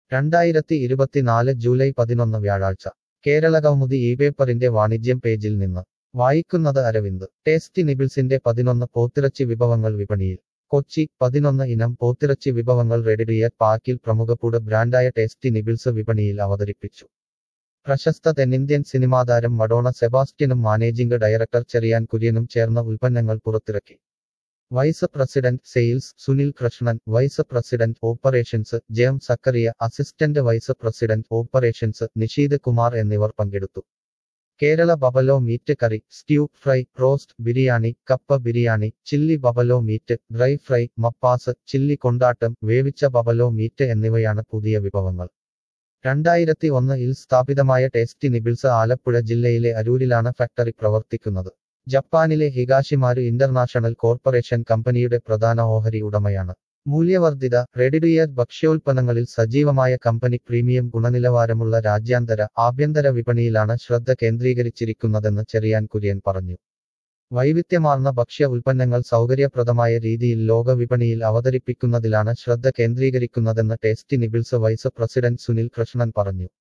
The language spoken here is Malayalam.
രണ്ടായിരത്തി ഇരുപത്തിനാല് ജൂലൈ പതിനൊന്ന് വ്യാഴാഴ്ച കേരള കൗമുദി ഈ പേപ്പറിന്റെ വാണിജ്യം പേജിൽ നിന്ന് വായിക്കുന്നത് അരവിന്ദ് ടേസ്റ്റി നിബിൾസിന്റെ പതിനൊന്ന് പോത്തിറച്ചി വിഭവങ്ങൾ വിപണിയിൽ കൊച്ചി പതിനൊന്ന് ഇനം പോത്തിറച്ചി വിഭവങ്ങൾ റെഡിഡിയർ പാക്കിൽ പ്രമുഖ ഫുഡ് ബ്രാൻഡായ ടേസ്റ്റി നിബിൾസ് വിപണിയിൽ അവതരിപ്പിച്ചു പ്രശസ്ത തെന്നിന്ത്യൻ സിനിമാതാരം മഡോണ സെബാസ്റ്റ്യനും മാനേജിംഗ് ഡയറക്ടർ ചെറിയാൻ കുര്യനും ചേർന്ന ഉൽപ്പന്നങ്ങൾ പുറത്തിറക്കി vice president sales Sunil Krishnan vice president operations Jayam Zacharia assistant vice president operations Nisheed Kumar എന്നിവർ പങ്കെടുത്തു Kerala buffalo meat curry stew fry roast biryani kappa biryani chilli buffalo meat dry fry mappas chilli kondattam വേവിച്ച ബബലോ മീറ്റ് എന്നിവയാണ് പുതിയ വിഭവങ്ങൾ രണ്ടായിരത്തി ഒന്നിൽ സ്ഥാപിതമായ ടേസ്റ്റി നിബിൾസ് ആലപ്പുഴ ജില്ലയിലെ അരൂരിലാണ് ഫാക്ടറി പ്രവർത്തിക്കുന്നത് ജപ്പാനിലെ ഹിഗാഷിമാരു ഇന്റർനാഷണൽ കോർപ്പറേഷൻ കമ്പനിയുടെ പ്രധാന ഓഹരി ഉടമയാണ് മൂല്യവർദ്ധിത റെഡിഡിയർ ഭക്ഷ്യോൽപ്പന്നങ്ങളിൽ സജീവമായ കമ്പനി പ്രീമിയം ഗുണനിലവാരമുള്ള രാജ്യാന്തര ആഭ്യന്തര വിപണിയിലാണ് ശ്രദ്ധ കേന്ദ്രീകരിച്ചിരിക്കുന്നതെന്ന് ചെറിയാൻ കുര്യൻ പറഞ്ഞു വൈവിധ്യമാർന്ന ഭക്ഷ്യ ഉൽപ്പന്നങ്ങൾ സൗകര്യപ്രദമായ രീതിയിൽ ലോക വിപണിയിൽ അവതരിപ്പിക്കുന്നതിലാണ് ശ്രദ്ധ കേന്ദ്രീകരിക്കുന്നതെന്ന് tasty nibbles vice president Sunil Krishnan പറഞ്ഞു